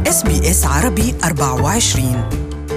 اس بي اس عربي 24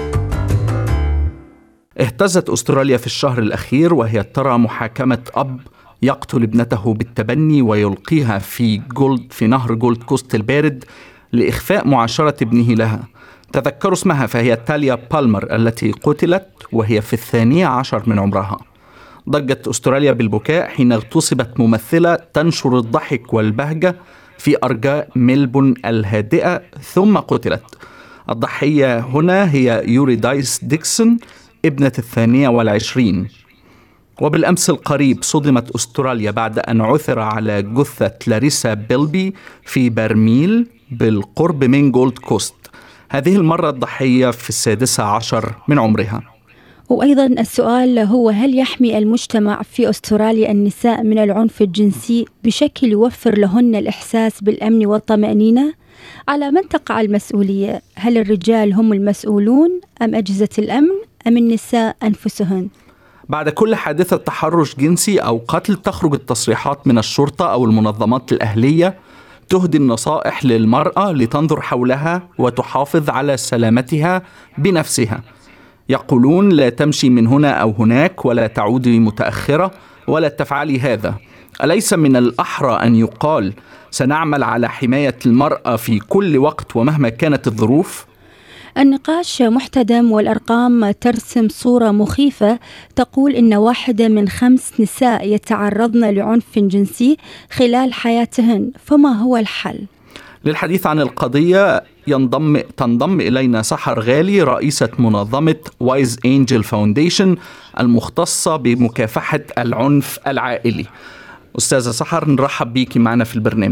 اهتزت استراليا في الشهر الاخير وهي ترى محاكمه اب يقتل ابنته بالتبني ويلقيها في جولد في نهر جولد كوست البارد لاخفاء معاشره ابنه لها. تذكروا اسمها فهي تاليا بالمر التي قتلت وهي في الثانيه عشر من عمرها. ضجت استراليا بالبكاء حين اغتصبت ممثله تنشر الضحك والبهجه في ارجاء ملبون الهادئه ثم قتلت. الضحيه هنا هي يوري دايس ديكسون ابنه الثانيه والعشرين وبالأمس القريب صدمت أستراليا بعد أن عثر على جثة لاريسا بيلبي في برميل بالقرب من جولد كوست هذه المرة الضحية في السادسة عشر من عمرها وأيضا السؤال هو هل يحمي المجتمع في أستراليا النساء من العنف الجنسي بشكل يوفر لهن الإحساس بالأمن والطمأنينة؟ على من تقع المسؤولية؟ هل الرجال هم المسؤولون أم أجهزة الأمن أم النساء أنفسهن؟ بعد كل حادثة تحرش جنسي أو قتل تخرج التصريحات من الشرطة أو المنظمات الأهلية تهدي النصائح للمرأة لتنظر حولها وتحافظ على سلامتها بنفسها. يقولون لا تمشي من هنا أو هناك ولا تعودي متأخرة ولا تفعلي هذا. أليس من الأحرى أن يقال سنعمل على حماية المرأة في كل وقت ومهما كانت الظروف؟ النقاش محتدم والأرقام ترسم صورة مخيفة تقول إن واحدة من خمس نساء يتعرضن لعنف جنسي خلال حياتهن فما هو الحل؟ للحديث عن القضية ينضم تنضم إلينا سحر غالي رئيسة منظمة وايز أنجل فاونديشن المختصة بمكافحة العنف العائلي أستاذة سحر نرحب بيكي معنا في البرنامج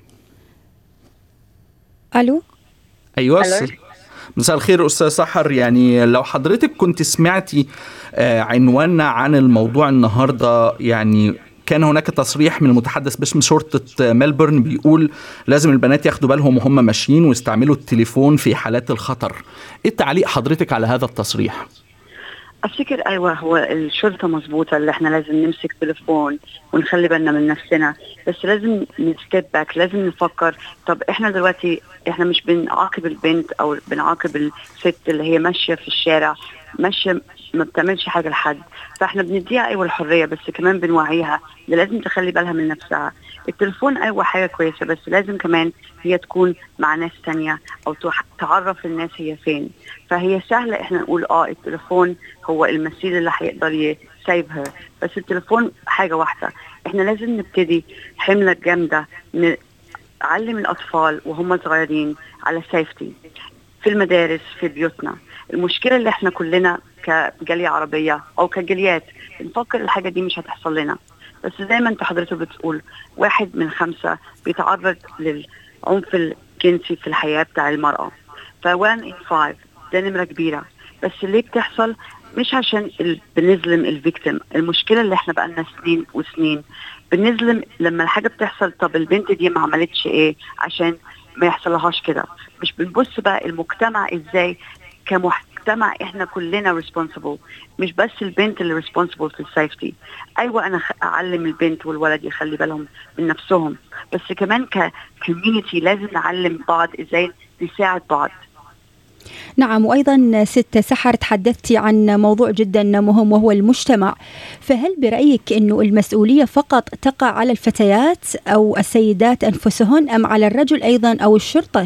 ألو أيوة مساء الخير استاذ سحر يعني لو حضرتك كنت سمعتي آه، عنواننا عن الموضوع النهارده يعني كان هناك تصريح من المتحدث باسم شرطة ملبورن بيقول لازم البنات ياخدوا بالهم وهم ماشيين ويستعملوا التليفون في حالات الخطر ايه تعليق حضرتك على هذا التصريح افتكر ايوه هو الشرطه مظبوطه اللي احنا لازم نمسك تليفون ونخلي بالنا من نفسنا بس لازم نستيب باك لازم نفكر طب احنا دلوقتي احنا مش بنعاقب البنت او بنعاقب الست اللي هي ماشيه في الشارع ماشيه ما بتعملش حاجه لحد فاحنا بنديها ايوه الحريه بس كمان بنوعيها اللي لازم تخلي بالها من نفسها التليفون ايوه حاجه كويسه بس لازم كمان هي تكون مع ناس تانية او تعرف الناس هي فين فهي سهله احنا نقول اه التليفون هو المثيل اللي هيقدر يسيف هير بس التليفون حاجه واحده احنا لازم نبتدي حمله جامده نعلم الاطفال وهم صغيرين على سيفتي في المدارس في بيوتنا المشكله اللي احنا كلنا كجاليه عربيه او كجاليات بنفكر الحاجه دي مش هتحصل لنا بس زي ما انت حضرتك بتقول واحد من خمسه بيتعرض للعنف الجنسي في الحياه بتاع المراه ف 1 in 5 ده نمره كبيره بس ليه بتحصل مش عشان بنظلم الفيكتيم المشكله اللي احنا بقالنا سنين وسنين بنظلم لما الحاجه بتحصل طب البنت دي ما عملتش ايه عشان ما يحصلهاش كده مش بنبص بقى المجتمع ازاي كمجتمع احنا كلنا ريسبونسبل مش بس البنت اللي ريسبونسبل في السيفتي ايوه انا اعلم البنت والولد يخلي بالهم من نفسهم بس كمان ككوميونتي لازم نعلم بعض ازاي نساعد بعض نعم وأيضا ست سحر تحدثتي عن موضوع جدا مهم وهو المجتمع فهل برأيك أنه المسؤولية فقط تقع على الفتيات أو السيدات أنفسهن أم على الرجل أيضا أو الشرطة؟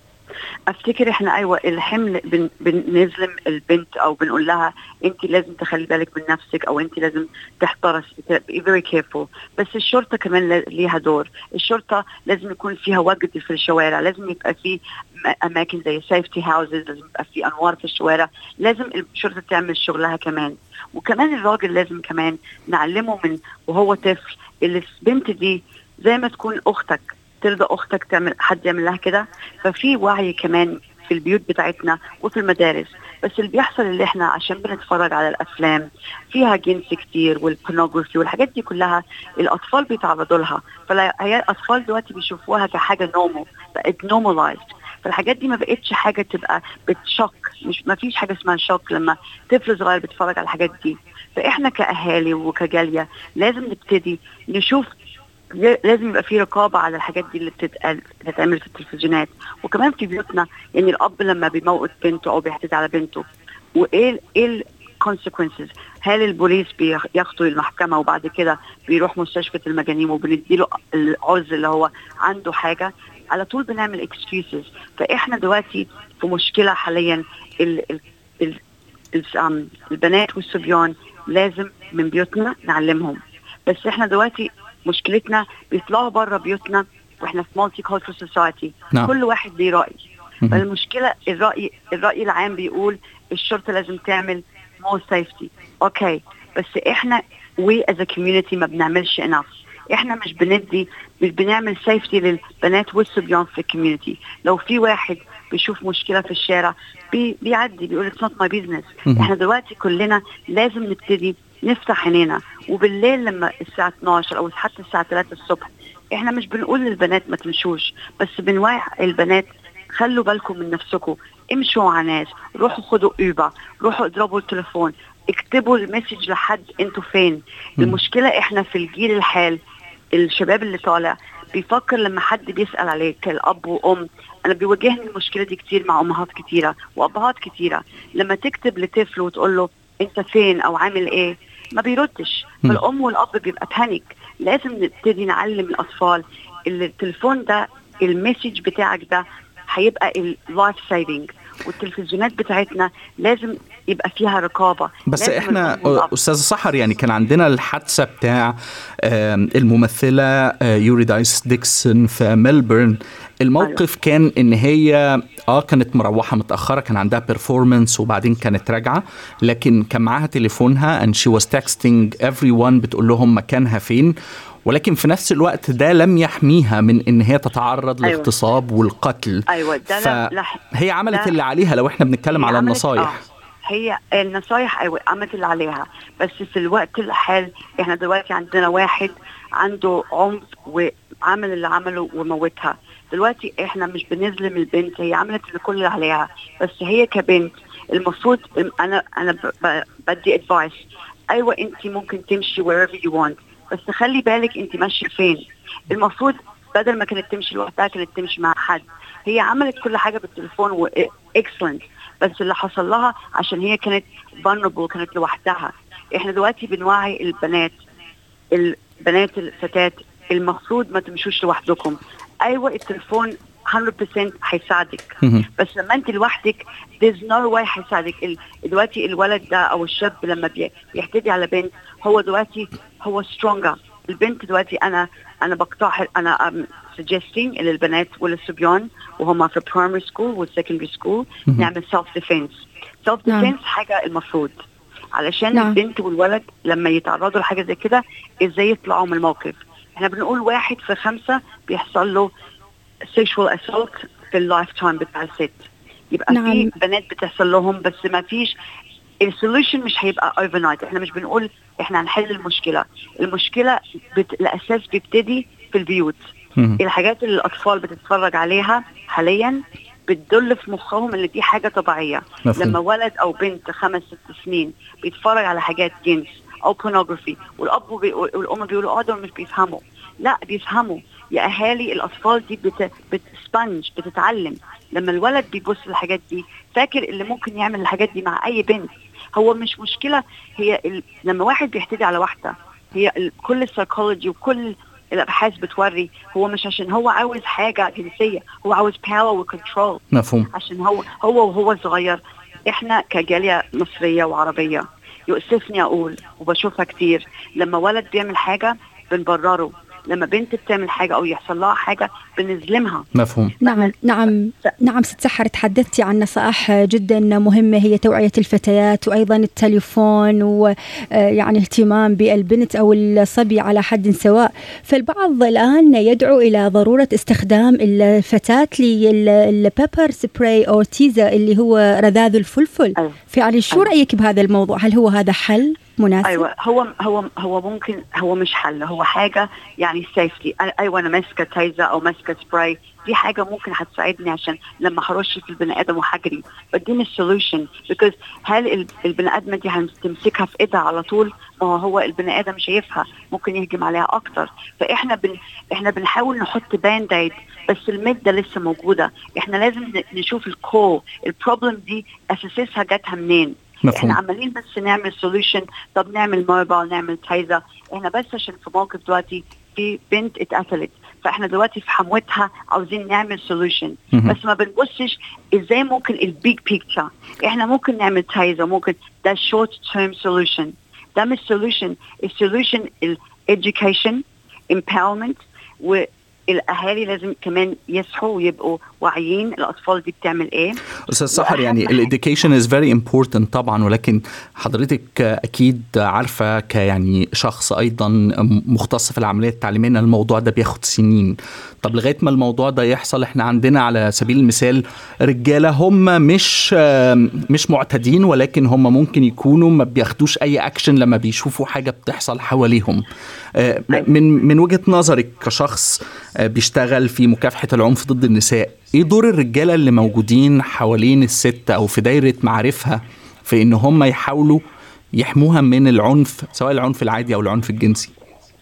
افتكر احنا ايوه الحمل بن بنظلم البنت او بنقول لها انت لازم تخلي بالك من نفسك او انت لازم تحترس be very careful بس الشرطه كمان ليها دور الشرطه لازم يكون فيها وجد في الشوارع لازم يبقى في اماكن زي سيفتي هاوسز لازم يبقى في انوار في الشوارع لازم الشرطه تعمل شغلها كمان وكمان الراجل لازم كمان نعلمه من وهو طفل اللي البنت دي زي ما تكون اختك ترضى اختك تعمل حد يعمل لها كده ففي وعي كمان في البيوت بتاعتنا وفي المدارس بس اللي بيحصل اللي احنا عشان بنتفرج على الافلام فيها جنس كتير والبورنوجرافي والحاجات دي كلها الاطفال بيتعرضوا لها فهي الاطفال دلوقتي بيشوفوها كحاجه نورمال بقت نورماليزد فالحاجات دي ما بقتش حاجه تبقى بتشك مش ما فيش حاجه اسمها شوك لما طفل صغير بيتفرج على الحاجات دي فاحنا كاهالي وكجاليه لازم نبتدي نشوف لازم يبقى في رقابه على الحاجات دي اللي بتتقال بتتعمل في التلفزيونات وكمان في بيوتنا يعني الاب لما بيموت بنته او بيعتدي على بنته وايه ايه الكونسيكونسز هل البوليس بياخدوا المحكمه وبعد كده بيروح مستشفى المجانين وبنديله العذر اللي هو عنده حاجه على طول بنعمل اكسكيوزز فاحنا دلوقتي في مشكله حاليا ال ال ال البنات والصبيان لازم من بيوتنا نعلمهم بس احنا دلوقتي مشكلتنا بيطلعوا بره بيوتنا واحنا في مالتي كولتشر سوسايتي كل واحد ليه راي فالمشكله الراي الراي العام بيقول الشرطه لازم تعمل مور سيفتي اوكي بس احنا وي از كوميونتي ما بنعملش انف احنا مش بندي مش بنعمل سيفتي للبنات والصبيان في الكوميونتي لو في واحد بيشوف مشكله في الشارع بي بيعدي بيقول اتس نوت ماي بيزنس احنا دلوقتي كلنا لازم نبتدي نفتح عينينا وبالليل لما الساعه 12 او حتى الساعه 3 الصبح احنا مش بنقول للبنات ما تمشوش بس بنوعي البنات خلوا بالكم من نفسكم امشوا مع ناس روحوا خدوا اوبر روحوا اضربوا التليفون اكتبوا المسج لحد انتوا فين المشكله احنا في الجيل الحال الشباب اللي طالع بيفكر لما حد بيسال عليك كالاب وام انا بيواجهني المشكله دي كتير مع امهات كتيره وابهات كتيره لما تكتب لطفل وتقول له انت فين او عامل ايه ما بيردش فالام والاب بيبقى بانيك لازم نبتدي نعلم الاطفال التليفون ده المسج بتاعك ده هيبقى اللايف سيفنج والتلفزيونات بتاعتنا لازم يبقى فيها رقابه بس احنا استاذ سحر يعني كان عندنا الحادثه بتاع الممثله يوريدايس ديكسون في ملبورن الموقف أيوة. كان ان هي اه كانت مروحه متاخره كان عندها بيرفورمانس وبعدين كانت راجعه لكن كان معاها تليفونها and she was texting everyone بتقول لهم مكانها فين ولكن في نفس الوقت ده لم يحميها من ان هي تتعرض أيوة. لاغتصاب والقتل ايوه ده فهي عملت اللي عليها لو احنا بنتكلم على النصايح آه. هي النصايح ايوه عملت اللي عليها بس في الوقت الحال احنا دلوقتي عندنا واحد عنده عنف وعمل اللي عمله وموتها دلوقتي احنا مش بنظلم البنت هي عملت كل اللي عليها بس هي كبنت المفروض انا انا بدي ادفايس ايوه انت ممكن تمشي wherever you want بس خلي بالك انت ماشيه فين المفروض بدل ما كانت تمشي لوحدها كانت تمشي مع حد هي عملت كل حاجه بالتليفون واكسلنت بس اللي حصل لها عشان هي كانت vulnerable كانت لوحدها احنا دلوقتي بنوعي البنات البنات الفتاة المفروض ما تمشوش لوحدكم ايوه التليفون 100% هيساعدك بس لما انت لوحدك there's no way هيساعدك دلوقتي الولد ده او الشاب لما بيحتدي على بنت هو دلوقتي هو stronger البنت دلوقتي انا انا بقترح انا suggesting للبنات وللصبيان وهم في primary school والسكندري سكول نعمل self defense self defense نعم. حاجه المفروض علشان نعم. البنت والولد لما يتعرضوا لحاجه زي كده ازاي يطلعوا من الموقف احنا بنقول واحد في خمسة بيحصل له sexual assault في اللايف تايم بتاع الست يبقى نعم. في بنات بتحصل لهم بس ما فيش السوليوشن مش هيبقى اوفر نايت احنا مش بنقول احنا هنحل المشكله المشكله بت... الاساس بيبتدي في البيوت مم. الحاجات اللي الاطفال بتتفرج عليها حاليا بتدل في مخهم ان دي حاجه طبيعيه مفهوم. لما ولد او بنت خمس ست سنين بيتفرج على حاجات جنس او بورنوجرافي والاب والام بيقولوا اه دول مش بيفهموا لا بيفهموا يا اهالي الاطفال دي بت... بتسبنج بتتعلم لما الولد بيبص للحاجات دي فاكر اللي ممكن يعمل الحاجات دي مع اي بنت هو مش مشكله هي ال... لما واحد بيحتدي على واحده هي ال... كل السايكولوجي وكل الابحاث بتوري هو مش عشان هو عاوز حاجه جنسيه هو عاوز باور وكنترول مفهوم عشان هو هو وهو صغير احنا كجاليه مصريه وعربيه يؤسفني اقول وبشوفها كتير لما ولد بيعمل حاجه بنبرره لما بنت بتعمل حاجه او يحصل لها حاجه بنظلمها مفهوم نعم نعم نعم ست سحر تحدثتي عن نصائح جدا مهمه هي توعيه الفتيات وايضا التليفون ويعني اهتمام بالبنت او الصبي على حد سواء فالبعض الان يدعو الى ضروره استخدام الفتاه للبيبر سبراي او تيزا اللي هو رذاذ الفلفل أيوة. فعلي شو أيوة. رايك بهذا الموضوع هل هو هذا حل مناسب ايوه هو هو هو ممكن هو مش حل هو حاجه يعني سيفتي ايوه انا ماسكه تايزا او ماسكه سبراي دي حاجه ممكن هتساعدني عشان لما هرش في البني ادم وهجري بديني السولوشن بيكوز هل البني ادمه دي هتمسكها في ايدها على طول ما هو البني ادم شايفها ممكن يهجم عليها اكتر فاحنا بن احنا بنحاول نحط باند ايد بس المده لسه موجوده احنا لازم نشوف الكو البروبلم دي اساسها جاتها منين مفهوم. احنا عمالين بس نعمل سوليوشن طب نعمل موبايل نعمل تايزر احنا بس عشان في موقف دلوقتي في بنت اتقتلت فاحنا دلوقتي في حموتها عاوزين نعمل سوليوشن مهم. بس ما بنبصش ازاي ممكن البيج بيكتشر احنا ممكن نعمل تايزر ممكن ده شورت تيرم سوليوشن ده مش سوليوشن السوليوشن الاديوكيشن امباورمنت والاهالي لازم كمان يصحوا ويبقوا واعيين الاطفال دي بتعمل ايه استاذ سحر يعني وأهم الاديوكيشن از فيري امبورتنت طبعا ولكن حضرتك اكيد عارفه كيعني شخص ايضا مختص في العمليه التعليميه ان الموضوع ده بياخد سنين طب لغايه ما الموضوع ده يحصل احنا عندنا على سبيل المثال رجاله هم مش مش معتدين ولكن هم ممكن يكونوا ما بياخدوش اي اكشن لما بيشوفوا حاجه بتحصل حواليهم آه، من من وجهه نظرك كشخص آه، بيشتغل في مكافحه العنف ضد النساء ايه دور الرجاله اللي موجودين حوالين الست او في دايره معارفها في ان هم يحاولوا يحموها من العنف سواء العنف العادي او العنف الجنسي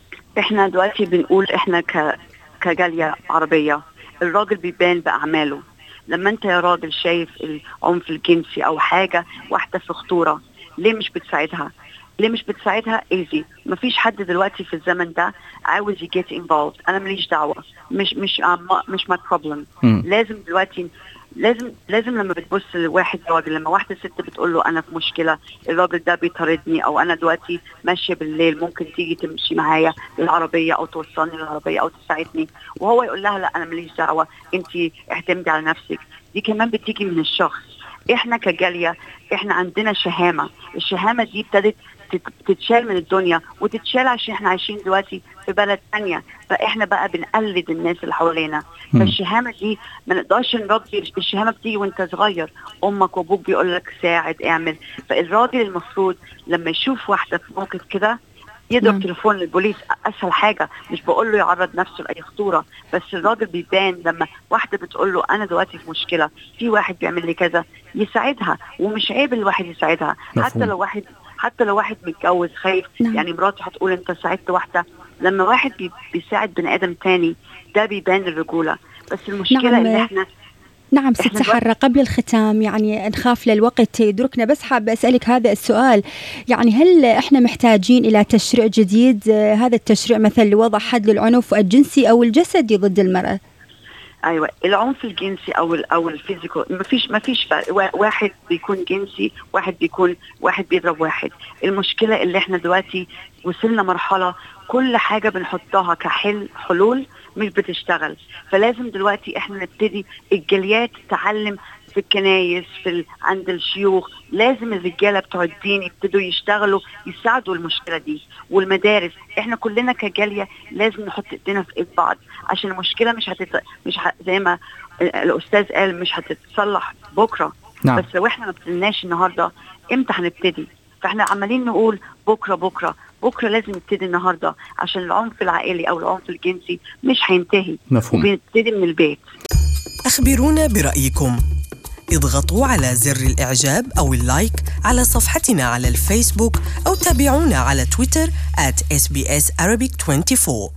احنا دلوقتي بنقول احنا ك كجاليه عربيه الراجل بيبان باعماله لما انت يا راجل شايف العنف الجنسي او حاجه واحده في خطوره ليه مش بتساعدها ليه مش بتساعدها ايزي مفيش حد دلوقتي في الزمن ده عاوز يجيت انفولد انا ماليش دعوه مش مش uh, مش ماي بروبلم مم. لازم دلوقتي لازم لازم لما بتبص لواحد راجل لما واحده ست بتقول له انا في مشكله الراجل ده بيطاردني او انا دلوقتي ماشيه بالليل ممكن تيجي تمشي معايا للعربيه او توصلني للعربيه او تساعدني وهو يقول لها لا انا ماليش دعوه انت اعتمدي على نفسك دي كمان بتيجي من الشخص احنا كجاليه احنا عندنا شهامه الشهامه دي ابتدت تت- تتشال من الدنيا وتتشال عشان احنا عايشين دلوقتي في بلد تانية فاحنا بقى بنقلد الناس اللي حوالينا مم. فالشهامه دي ما نقدرش نربي الشهامه بتيجي وانت صغير امك وابوك بيقول لك ساعد اعمل فالراجل المفروض لما يشوف واحده في موقف كده يضرب نعم. تليفون للبوليس اسهل حاجه مش بقول له يعرض نفسه لاي خطوره بس الراجل بيبان لما واحده بتقول له انا دلوقتي في مشكله في واحد بيعمل لي كذا يساعدها ومش عيب الواحد يساعدها مفهوم. حتى لو واحد حتى لو واحد متجوز خايف نعم. يعني مراته هتقول انت ساعدت واحده لما واحد بي- بيساعد بني ادم تاني ده بيبان الرجوله بس المشكله نعم. ان احنا نعم ست إحنا سحر قبل الختام يعني نخاف للوقت يدركنا بس حابة أسألك هذا السؤال يعني هل إحنا محتاجين إلى تشريع جديد آه، هذا التشريع مثلا لوضع حد للعنف الجنسي أو الجسدي ضد المرأة ايوه العنف الجنسي او ال او الفيزيكال ما فيش ما فيش فرق وا- واحد بيكون جنسي واحد بيكون واحد بيضرب واحد المشكله اللي احنا دلوقتي وصلنا مرحله كل حاجه بنحطها كحل حلول مش بتشتغل فلازم دلوقتي احنا نبتدي الجاليات تعلم في الكنايس في ال... عند الشيوخ لازم الرجاله بتوع الدين يبتدوا يشتغلوا يساعدوا المشكله دي والمدارس احنا كلنا كجاليه لازم نحط ايدينا في ايد بعض عشان المشكله مش هتت... مش ه... زي ما الاستاذ قال مش هتتصلح بكره نعم. بس لو احنا ما ابتديناش النهارده امتى هنبتدي فاحنا عمالين نقول بكره بكره بكره لازم نبتدي النهارده عشان العنف العائلي او العنف الجنسي مش هينتهي مفهوم. وبنبتدي من البيت أخبرونا برأيكم اضغطوا على زر الإعجاب أو اللايك على صفحتنا على الفيسبوك أو تابعونا على تويتر at SBS Arabic 24